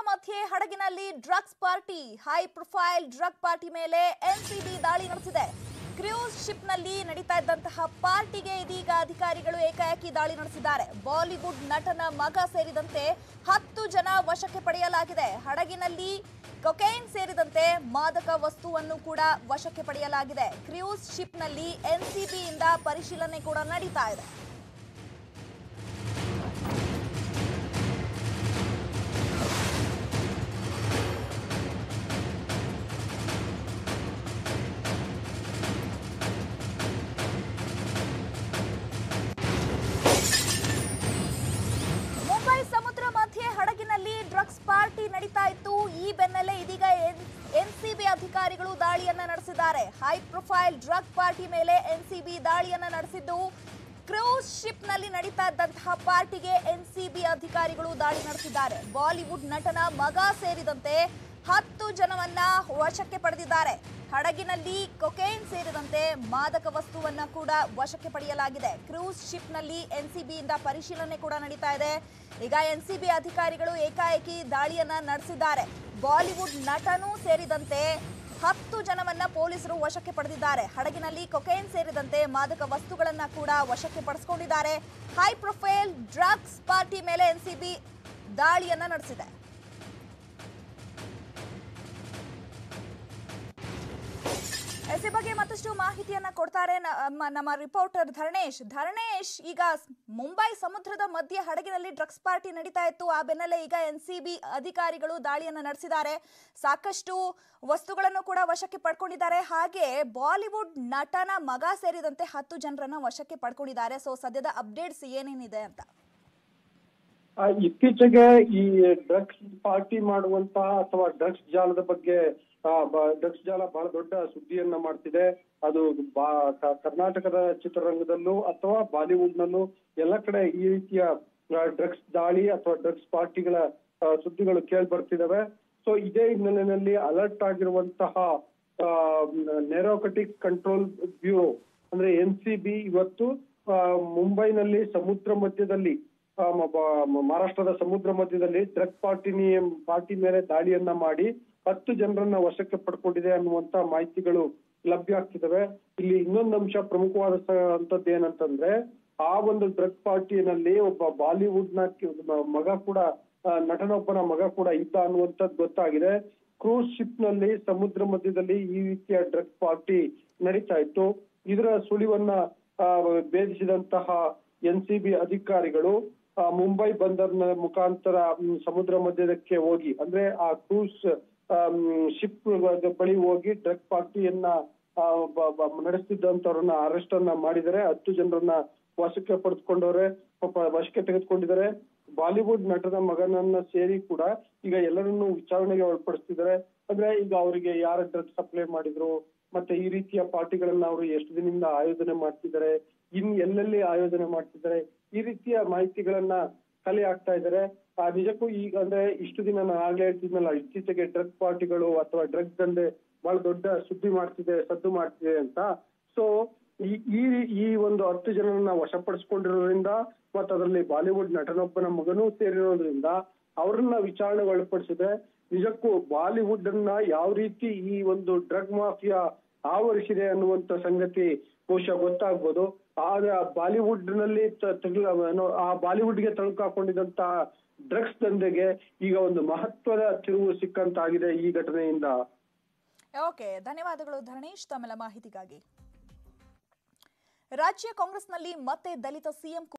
ಮಧ್ಯೆ ಹಡಗಿನಲ್ಲಿ drugs party high profile drug party ಮೇಲೆ ಎನ್ಸಿಬಿ ದಾಳಿ ನಡೆಸಿದೆ ಕ್ರೂಸ್ ಶಿಪ್ನಲ್ಲಿ ನಡೀತಾ ಇದ್ದಂತಹ ಪಾರ್ಟಿಗೆ ಇದೀಗ ಅಧಿಕಾರಿಗಳು ಏಕಾಏಕಿ ದಾಳಿ ನಡೆಸಿದ್ದಾರೆ ಬಾಲಿವುಡ್ ನಟನ ಮಗ ಸೇರಿದಂತೆ ಹತ್ತು ಜನ ವಶಕ್ಕೆ ಪಡೆಯಲಾಗಿದೆ ಹಡಗಿನಲ್ಲಿ ಕೊಕೈನ್ ಸೇರಿದಂತೆ ಮಾದಕ ವಸ್ತುವನ್ನು ಕೂಡ ವಶಕ್ಕೆ ಪಡೆಯಲಾಗಿದೆ ಕ್ರೂಸ್ ಶಿಪ್ನಲ್ಲಿ ಎನ್ಸಿಬಿಯಿಂದ ಪರಿಶೀಲನೆ ಕೂಡ ನಡೀತಾ ಇದೆ ಮುಂಬೈ ಸಮುದ್ರ ಮಧ್ಯೆ ಹಡಗಿನಲ್ಲಿ ಡ್ರಗ್ಸ್ ಪಾರ್ಟಿ ನಡೀತಾ ಇತ್ತು ಈ ಬೆನ್ನಲ್ಲೇ ಇದೀಗ ಎನ್ಸಿಬಿ ಅಧಿಕಾರಿಗಳು ದಾಳಿಯನ್ನ ನಡೆಸಿದ್ದಾರೆ ಹೈ ಪ್ರೊಫೈಲ್ ಡ್ರಗ್ ಪಾರ್ಟಿ ಮೇಲೆ ಎನ್ಸಿಬಿ ದಾಳಿಯನ್ನ ನಡೆಸಿದ್ದು ಕ್ರೂಸ್ ಶಿಪ್ ನಲ್ಲಿ ನಡೀತಾ ಇದ್ದಂತಹ ಪಾರ್ಟಿಗೆ ಎನ್ಸಿಬಿ ಅಧಿಕಾರಿಗಳು ದಾಳಿ ನಡೆಸಿದ್ದಾರೆ ಬಾಲಿವುಡ್ ನಟನ ಮಗ ಸೇರಿದಂತೆ ಹತ್ತು ಜನವನ್ನ ವಶಕ್ಕೆ ಪಡೆದಿದ್ದಾರೆ ಹಡಗಿನಲ್ಲಿ ಕೊಕೈನ್ ಸೇರಿದಂತೆ ಮಾದಕ ವಸ್ತುವನ್ನ ಕೂಡ ವಶಕ್ಕೆ ಪಡೆಯಲಾಗಿದೆ ಕ್ರೂಸ್ ಶಿಪ್ ನಲ್ಲಿ ಎನ್ಸಿಬಿಯಿಂದ ಪರಿಶೀಲನೆ ಕೂಡ ನಡೀತಾ ಇದೆ ಈಗ ಎನ್ಸಿಬಿ ಅಧಿಕಾರಿಗಳು ಏಕಾಏಕಿ ದಾಳಿಯನ್ನ ನಡೆಸಿದ್ದಾರೆ ಬಾಲಿವುಡ್ ನಟನೂ ಸೇರಿದಂತೆ ಹತ್ತು ಜನವನ್ನ ಪೊಲೀಸರು ವಶಕ್ಕೆ ಪಡೆದಿದ್ದಾರೆ ಹಡಗಿನಲ್ಲಿ ಕೊಕೈನ್ ಸೇರಿದಂತೆ ಮಾದಕ ವಸ್ತುಗಳನ್ನ ಕೂಡ ವಶಕ್ಕೆ ಪಡಿಸಿಕೊಂಡಿದ್ದಾರೆ ಹೈ ಪ್ರೊಫೈಲ್ ಡ್ರಗ್ಸ್ ಪಾರ್ಟಿ ಮೇಲೆ ಎನ್ಸಿಬಿ ದಾಳಿಯನ್ನ ನಡೆಸಿದೆ ಎಸ್ ಈ ಬಗ್ಗೆ ಮತ್ತಷ್ಟು ಮಾಹಿತಿಯನ್ನ ಕೊಡ್ತಾರೆ ನಮ್ಮ ನಮ್ಮ ರಿಪೋರ್ಟರ್ ಧರಣೇಶ್ ಧರಣೇಶ್ ಈಗ ಸ್- ಮುಂಬೈ ಸಮುದ್ರದ ಮಧ್ಯೆ ಹಡಗಿನಲ್ಲಿ ಡ್ರಗ್ಸ್ ಪಾರ್ಟಿ ನಡೀತಾ ಇತ್ತು ಆ ಬೆನ್ನಲ್ಲೇ ಈಗ ಎನ್ ಸಿ ಬಿ ಅಧಿಕಾರಿಗಳು ದಾಳಿಯನ್ನ ನಡೆಸಿದ್ದಾರೆ ಸಾಕಷ್ಟು ವಸ್ತುಗಳನ್ನು ಕೂಡ ವಶಕ್ಕೆ ಪಡ್ಕೊಂಡಿದ್ದಾರೆ ಹಾಗೆ ಬಾಲಿವುಡ್ ನಟನ ಮಗ ಸೇರಿದಂತೆ ಹತ್ತು ಜನರನ್ನ ವಶಕ್ಕೆ ಪಡ್ಕೊಂಡಿದ್ದಾರೆ ಸೊ ಸದ್ಯದ ಅಪ್ಡೇಟ್ಸ್ ಏನೇನಿದೆ ಅಂತ ಆ, ಇತ್ತೀಚೆಗೆ ಈ ಡ್ರಗ್ಸ್ ಪಾರ್ಟಿ ಮಾಡುವಂತಹ ಅಥವಾ ಡ್ರಗ್ಸ್ ಜಾಲದ ಬಗ್ಗೆ ಡ್ರಗ್ಸ್ ಜಾಲ ಬಹಳ ದೊಡ್ಡ ಸುದ್ದಿಯನ್ನ ಮಾಡ್ತಿದೆ ಅದು ಬಾ- ಕ- ಕರ್ನಾಟಕದ ಚಿತ್ರರಂಗದಲ್ಲೂ ಅಥವಾ ಬಾಲಿವುಡ್ ನಲ್ಲೂ ಎಲ್ಲ ಕಡೆ ಈ ರೀತಿಯ ಡ್ರಗ್ಸ್ ದಾಳಿ ಅಥವಾ ಡ್ರಗ್ಸ್ ಪಾರ್ಟಿಗಳ ಆ, ಸುದ್ದಿಗಳು ಕೇಳಿ ಬರ್ತಿದಾವೆ ಸೊ ಇದೇ ಹಿನ್ನೆಲೆಯಲ್ಲಿ ಅಲರ್ಟ್ ಆಗಿರುವಂತಹ ನೆರೋಕಟಿಕ್ ಕಂಟ್ರೋಲ್ ಬ್ಯೂರೋ ಅಂದ್ರೆ ಎನ್ ಸಿ ಬಿ ಇವತ್ತು ಆ, ಮುಂಬೈನಲ್ಲಿ ಸಮುದ್ರ ಮಧ್ಯದಲ್ಲಿ ಆ, ಮ- ಬ- ಮಹಾರಾಷ್ಟ್ರದ ಸಮುದ್ರ ಮಧ್ಯದಲ್ಲಿ ಡ್ರಗ್ ಪಾರ್ಟಿ ಪಾರ್ಟಿ ಮೇಲೆ ದಾಳಿಯನ್ನ ಮಾಡಿ ಹತ್ತು ಜನರನ್ನ ವಶಕ್ಕೆ ಪಡ್ಕೊಂಡಿದೆ ಅನ್ನುವಂತ ಮಾಹಿತಿಗಳು ಲಭ್ಯ ಆಗ್ತಿದಾವೆ ಇಲ್ಲಿ ಇನ್ನೊಂದು ಅಂಶ ಪ್ರಮುಖವಾದ ಅಂತದ್ದು ಏನಂತಂದ್ರೆ ಆ ಒಂದು ಡ್ರಗ್ ಪಾರ್ಟಿನಲ್ಲಿ ಒಬ್ಬ ಬಾಲಿವುಡ್ ನ ಕಿ- ಮ- ಮಗ ಕೂಡ ಆ, ನಟನೊಬ್ಬನ ಮಗ ಕೂಡ ಇದ್ದ ಅನ್ನುವಂಥದ್ದು ಗೊತ್ತಾಗಿದೆ ಕ್ರೂಸ್ ಶಿಪ್ ನಲ್ಲಿ ಸಮುದ್ರ ಮಧ್ಯದಲ್ಲಿ ಈ ರೀತಿಯ ಡ್ರಗ್ ಪಾರ್ಟಿ ನಡೀತಾ ಇತ್ತು ಇದರ ಸುಳಿವನ್ನ ಆ, ಭೇದಿಸಿದಂತಹ ಎನ್ ಸಿ ಬಿ ಅಧಿಕಾರಿಗಳು ಆ, ಮುಂಬೈ ಬಂದರ್ನ ಮುಖಾಂತರ ಮ್, ಸಮುದ್ರ ಮಧ್ಯದಕ್ಕೆ ಹೋಗಿ ಅಂದ್ರೆ ಆ ಕ್ರೂಸ್ ಶಿಪ್ ಬಳಿ ಹೋಗಿ ಡ್ರಗ್ ಪಾರ್ಟಿಯನ್ನ ಆ, ಬ- ಬ- ನಡೆಸ್ತಿದ್ದಂತವ್ರನ್ನ ಅರೆಸ್ಟ್ ಅನ್ನ ಮಾಡಿದರೆ ಹತ್ತು ಜನರನ್ನ ವಶಕ್ಕೆ ಪಡೆದುಕೊಂಡವ್ರೆ ಪಾಪ ವಶಕ್ಕೆ ತೆಗೆದುಕೊಂಡಿದ್ದಾರೆ ಬಾಲಿವುಡ್ ನಟನ ಮಗನನ್ನ ಸೇರಿ ಕೂಡ ಈಗ ಎಲ್ಲರನ್ನೂ ವಿಚಾರಣೆಗೆ ಒಳಪಡಿಸ್ತಿದ್ದಾರೆ ಅಂದ್ರೆ ಈಗ ಅವರಿಗೆ ಯಾರ ಡ್ರಗ್ ಸಪ್ಲೈ ಮಾಡಿದ್ರು ಮತ್ತೆ ಈ ರೀತಿಯ ಪಾರ್ಟಿಗಳನ್ನ ಅವರು ಎಷ್ಟು ದಿನದಿಂದ ಆಯೋಜನೆ ಮಾಡ್ತಿದ್ದಾರೆ ಇನ್ ಎಲ್ಲೆಲ್ಲಿ ಆಯೋಜನೆ ಮಾಡ್ತಿದ್ದಾರೆ ಈ ರೀತಿಯ ಮಾಹಿತಿಗಳನ್ನ ಕಲೆ ಆಗ್ತಾ ಇದ್ದಾರೆ ಆ ನಿಜಕ್ಕೂ ಈಗ ಅಂದ್ರೆ ಇಷ್ಟು ದಿನ ನಾನು ಆಗ್ಲೇ ಹೇಳ್ತಿದ್ನಲ್ಲ ಇತ್ತೀಚೆಗೆ ಡ್ರಗ್ ಪಾರ್ಟಿಗಳು ಅಥವಾ ಡ್ರಗ್ ದಂಧೆ ಬಹಳ ದೊಡ್ಡ ಸುದ್ದಿ ಮಾಡ್ತಿದೆ ಸದ್ದು ಮಾಡ್ತಿದೆ ಅಂತ ಸೊ ಈ ಈ ಈ ಒಂದು ಹತ್ತು ಜನರನ್ನ ವಶಪಡಿಸಿಕೊಂಡಿರೋದ್ರಿಂದ ಮತ್ತು ಅದರಲ್ಲಿ ಬಾಲಿವುಡ್ ನಟನೊಬ್ಬನ ಮಗನೂ ಸೇರಿರೋದ್ರಿಂದ ಅವ್ರನ್ನ ವಿಚಾರಣೆಗೆ ಒಳಪಡಿಸಿದೆ ನಿಜಕ್ಕೂ ಬಾಲಿವುಡ್ ಅನ್ನ ಯಾವ ರೀತಿ ಈ ಒಂದು ಡ್ರಗ್ ಮಾಫಿಯಾ ಆವರಿಸಿದೆ ಅನ್ನುವಂತ ಸಂಗತಿ ಬಹುಶಃ ಗೊತ್ತಾಗ್ಬೋದು ಆದ್ರೆ ಆ ಬಾಲಿವುಡ್ ನಲ್ಲಿ ತ- ತಗುಲ ಏನೋ ಆ ಬಾಲಿವುಡ್ಗೆ ತಳುಕಾಕೊಂಡಿದ್ದಂತಹ ಡ್ರಗ್ಸ್ ದಂಧೆಗೆ ಈಗ ಒಂದು ಮಹತ್ವದ ತಿರುವು ಸಿಕ್ಕಂತಾಗಿದೆ ಈ ಘಟನೆಯಿಂದ ಓಕೆ ಧನ್ಯವಾದಗಳು ಧರಣೇಶ್ ತಮ್ಮೆಲ್ಲ ಮಾಹಿತಿಗಾಗಿ ರಾಜ್ಯ ಕಾಂಗ್ರೆಸ್ನಲ್ಲಿ ಮತ್ತೆ ದಲಿತ ಸಿಎಂ